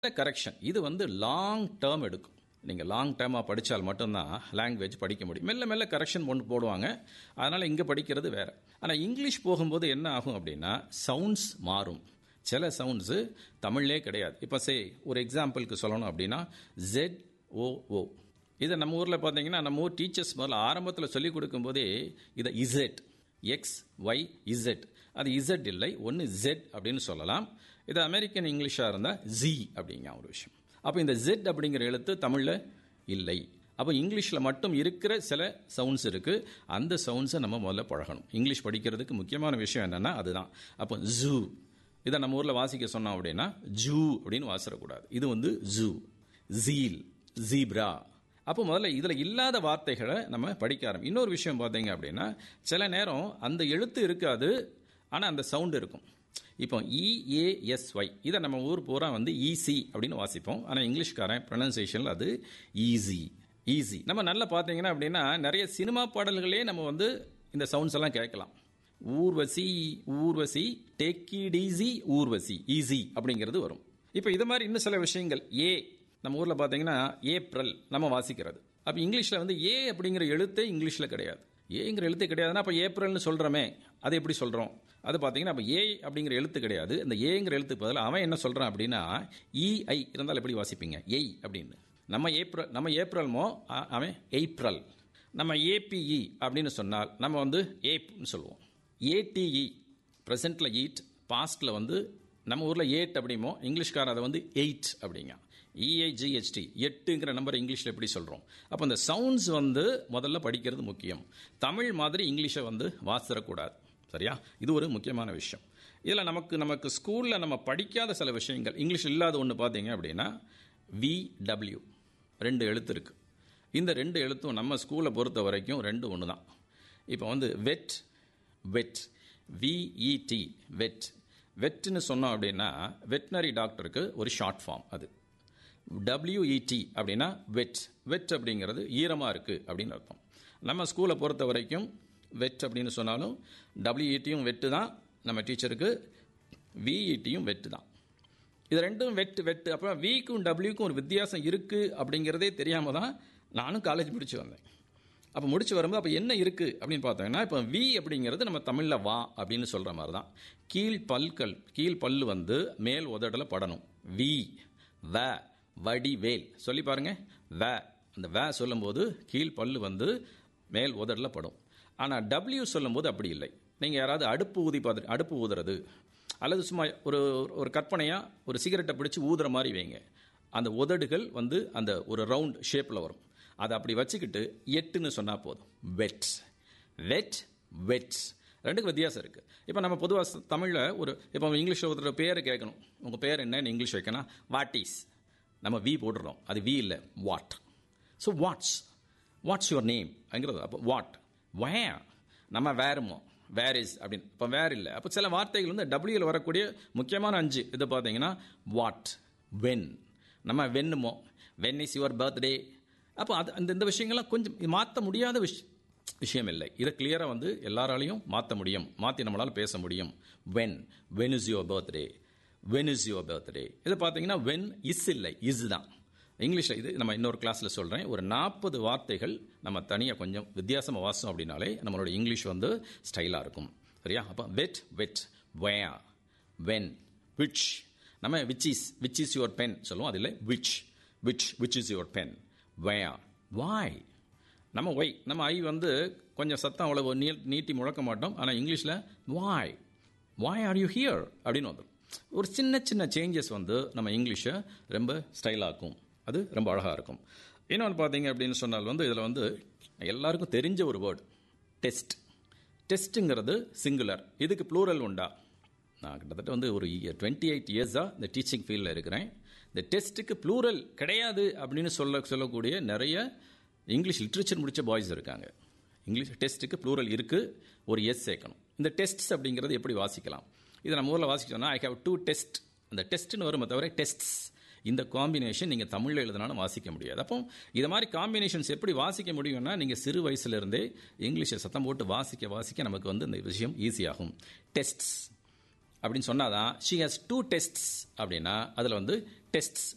correction இது வந்து long term எடுக்கும் நீங்கள் லாங் டேர்மாக படித்தால் மட்டும்தான் லாங்குவேஜ் படிக்க முடியும் மெல்ல மெல்ல கரெக்ஷன் ஒன்று போடுவாங்க அதனால் இங்கே படிக்கிறது வேறு ஆனால் இங்கிலீஷ் போகும்போது என்ன ஆகும் அப்படின்னா சவுண்ட்ஸ் மாறும் சில சவுண்ட்ஸு தமிழ்லே கிடையாது இப்போ சே ஒரு எக்ஸாம்பிளுக்கு சொல்லணும் அப்படின்னா ஜெட் ஓ ஓ இதை நம்ம ஊரில் பார்த்தீங்கன்னா நம்ம ஊர் டீச்சர்ஸ் முதல்ல ஆரம்பத்தில் சொல்லிக் கொடுக்கும்போதே இதை இசெட் எக்ஸ் ஒய் இசெட் அது இசட் இல்லை ஒன்று ஜெட் அப்படின்னு சொல்லலாம் இது அமெரிக்கன் இங்கிலீஷாக இருந்தால் ஜி அப்படிங்க ஒரு விஷயம் அப்போ இந்த ஜெட் அப்படிங்கிற எழுத்து தமிழில் இல்லை அப்போ இங்கிலீஷில் மட்டும் இருக்கிற சில சவுண்ட்ஸ் இருக்குது அந்த சவுண்ட்ஸை நம்ம முதல்ல பழகணும் இங்கிலீஷ் படிக்கிறதுக்கு முக்கியமான விஷயம் என்னென்னா அதுதான் அப்போ ஜூ இதை நம்ம ஊரில் வாசிக்க சொன்னோம் அப்படின்னா ஜூ அப்படின்னு வாசிடக்கூடாது இது வந்து ஜூ ஜீல் ஜீப்ரா அப்போ முதல்ல இதில் இல்லாத வார்த்தைகளை நம்ம படிக்க ஆரம்பி இன்னொரு விஷயம் பார்த்தீங்க அப்படின்னா சில நேரம் அந்த எழுத்து இருக்காது ஆனால் அந்த சவுண்டு இருக்கும் இப்போ இஏஎஸ்ஒய் இதை நம்ம ஊர் பூரா வந்து ஈஸி அப்படின்னு வாசிப்போம் ஆனால் இங்கிலீஷ்காரன் ப்ரொனன்சியேஷனில் அது ஈஸி ஈஸி நம்ம நல்லா பார்த்தீங்கன்னா அப்படின்னா நிறைய சினிமா பாடல்களே நம்ம வந்து இந்த சவுண்ட்ஸ் எல்லாம் கேட்கலாம் Urvashi Urvashi take it easy Urvashi easy அப்படிங்கிறது வரும் இப்போ இது மாதிரி இன்னும் சில விஷயங்கள் ஏ நம்ம ஊரில் பார்த்தீங்கன்னா ஏப்ரல் நம்ம வாசிக்கிறது அப்போ இங்கிலீஷில் வந்து ஏ அப்படிங்கிற எழுத்தே இங்கிலீஷில் கிடையாது ஏங்கிற எழுத்து கிடையாதுன்னா அப்போ ஏப்ரல்னு சொல்கிறோமே அது எப்படி சொல்கிறோம் அது பார்த்தீங்கன்னா அப்போ ஏ அப்படிங்கிற எழுத்து கிடையாது அந்த ஏங்கிற எழுத்து பதில் அவன் என்ன சொல்கிறான் அப்படின்னா இஐ இருந்தால் எப்படி வாசிப்பீங்க எய் அப்படின்னு நம்ம ஏப்ரல் நம்ம ஏப்ரல்மோ அவன் ஏப்ரல் நம்ம ஏபிஇ அப்படின்னு சொன்னால் நம்ம வந்து ஏப்னு சொல்லுவோம் ஏடிஇ ப்ரெசென்ட்டில் ஈட் பாஸ்ட்டில் வந்து நம்ம ஊரில் ஏட் அப்படிமோ இங்கிலீஷ்கார அதை வந்து எயிட் அப்படிங்க இஐஜிஹெச்டி எட்டுங்கிற நம்பர் இங்கிலீஷில் எப்படி சொல்கிறோம் அப்போ இந்த சவுண்ட்ஸ் வந்து முதல்ல படிக்கிறது முக்கியம் தமிழ் மாதிரி இங்கிலீஷை வந்து வாசிடக்கூடாது சரியா இது ஒரு முக்கியமான விஷயம் இதில் நமக்கு நமக்கு ஸ்கூலில் நம்ம படிக்காத சில விஷயங்கள் இங்கிலீஷ் இல்லாத ஒன்று பார்த்தீங்க அப்படின்னா விடபிள்யூ ரெண்டு எழுத்து இருக்குது இந்த ரெண்டு எழுத்தும் நம்ம ஸ்கூலை பொறுத்த வரைக்கும் ரெண்டு ஒன்று தான் இப்போ வந்து வெட் வெட் விஇடி வெட் வெட்னு சொன்னோம் அப்படின்னா வெட்னரி டாக்டருக்கு ஒரு ஷார்ட் ஃபார்ம் அது டபிள்யூஇடி அப்படின்னா வெட் வெட் அப்படிங்கிறது ஈரமாக இருக்குது அப்படின்னு அர்த்தம் நம்ம ஸ்கூலை பொறுத்த வரைக்கும் வெட் அப்படின்னு சொன்னாலும் டபிள்யூஇடியும் வெட்டு தான் நம்ம டீச்சருக்கு விஇடியும் வெட்டு தான் இது ரெண்டும் வெட்டு வெட்டு அப்போ விக்கும் டபிள்யூக்கும் ஒரு வித்தியாசம் இருக்குது அப்படிங்கிறதே தெரியாமல் தான் நானும் காலேஜ் முடிச்சு வந்தேன் அப்போ முடிச்சு வரும்போது அப்போ என்ன இருக்குது அப்படின்னு பார்த்தோங்கன்னா இப்போ வி அப்படிங்கிறது நம்ம தமிழில் வா அப்படின்னு சொல்கிற மாதிரி தான் கீழ் பல்கள் கீழ் பல்லு வந்து மேல் உதடில் படணும் வி வ வடிவேல் சொல்லி பாருங்க வே அந்த வே சொல்லும்போது கீழ் பல்லு வந்து மேல் உதடில் படும் ஆனால் டபிள்யூ சொல்லும்போது அப்படி இல்லை நீங்கள் யாராவது அடுப்பு ஊதி பார்த்து அடுப்பு ஊதுறது அல்லது சும்மா ஒரு ஒரு கற்பனையாக ஒரு சிகரெட்டை பிடிச்சி ஊதுற மாதிரி வைங்க அந்த உதடுகள் வந்து அந்த ஒரு ரவுண்ட் ஷேப்பில் வரும் அதை அப்படி வச்சுக்கிட்டு எட்டுன்னு சொன்னால் போதும் வெட் வெட் வெட் ரெண்டுக்கு வித்தியாசம் இருக்குது இப்போ நம்ம பொதுவாக தமிழில் ஒரு இப்போ இங்கிலீஷில் ஒருத்தர் பேர் கேட்கணும் உங்கள் பேர் என்னன்னு இங்கிலீஷ் வைக்கணும் வாட் இஸ் நம்ம வி போட்டுடுறோம் அது வி இல்லை what so what's what's your name அங்கிறது அப்போ வாட் வே நம்ம வேறுமோ வேர் இஸ் அப்படின்னு இப்போ வேர் இல்லை அப்போ சில வார்த்தைகள் வந்து டபிள்யூவில் வரக்கூடிய முக்கியமான அஞ்சு இது பார்த்தீங்கன்னா வாட் வென் நம்ம வென்னுமோ வென் இஸ் யுவர் பர்த்டே அப்போ அது அந்த இந்த விஷயங்கள்லாம் கொஞ்சம் மாற்ற முடியாத விஷயம் விஷயம் இல்லை இதை கிளியராக வந்து எல்லாராலையும் மாற்ற முடியும் மாற்றி நம்மளால் பேச முடியும் when when is your birthday when is your birthday இதை பார்த்தீங்கன்னா வென் இஸ் இல்லை இஸ் தான் இங்கிலீஷில் இது நம்ம இன்னொரு கிளாஸில் சொல்கிறேன் ஒரு நாற்பது வார்த்தைகள் நம்ம தனியாக கொஞ்சம் வித்தியாசமாக வாசம் அப்படின்னாலே நம்மளோட இங்கிலீஷ் வந்து ஸ்டைலாக இருக்கும் சரியா அப்போ what what way when which நம்ம which is which is your pen சொல்லுவோம் அதில் which which which is your pen way why நம்ம ஒய் நம்ம ஐ வந்து கொஞ்சம் சத்தம் அவ்வளோ நீ நீட்டி முழக்க மாட்டோம் ஆனால் இங்கிலீஷில் why why are you here அப்படின்னு வந்துடும் ஒரு சின்ன சின்ன சேஞ்சஸ் வந்து நம்ம இங்கிலீஷை ரொம்ப ஸ்டைலாக்கும் அது ரொம்ப அழகாக இருக்கும் இன்னொன்று பார்த்தீங்க அப்படின்னு சொன்னால் வந்து இதில் வந்து எல்லாருக்கும் தெரிஞ்ச ஒரு வேர்டு டெஸ்ட் டெஸ்ட்டுங்கிறது சிங்குலர் இதுக்கு ப்ளூரல் உண்டா நான் கிட்டத்தட்ட வந்து ஒரு டுவெண்ட்டி எயிட் இயர்ஸாக இந்த டீச்சிங் ஃபீல்டில் இருக்கிறேன் இந்த டெஸ்ட்டுக்கு ப்ளூரல் கிடையாது அப்படின்னு சொல்ல சொல்லக்கூடிய நிறைய இங்கிலீஷ் லிட்ரேச்சர் முடித்த பாய்ஸ் இருக்காங்க இங்கிலீஷ் டெஸ்ட்டுக்கு ப்ளூரல் இருக்குது ஒரு எஸ் சேர்க்கணும் இந்த டெஸ்ட்ஸ் அப்படிங்கிறது எப்படி வாசிக்கலாம் இதை நம்ம ஊரில் வாசிச்சோம்னா ஐ ஹவ் டூ டெஸ்ட் அந்த டெஸ்ட்னு வருமே தவிர டெஸ்ட்ஸ் இந்த காம்பினேஷன் நீங்கள் தமிழில் எழுதினாலும் வாசிக்க முடியாது அப்போ இது மாதிரி காம்பினேஷன்ஸ் எப்படி வாசிக்க முடியும்னா நீங்கள் சிறு வயசுலேருந்தே இங்கிலீஷை சத்தம் போட்டு வாசிக்க வாசிக்க நமக்கு வந்து இந்த விஷயம் ஈஸியாகும் டெஸ்ட்ஸ் அப்படின்னு சொன்னாதான் ஷி ஹாஸ் டூ டெஸ்ட்ஸ் அப்படின்னா அதில் வந்து டெஸ்ட்ஸ்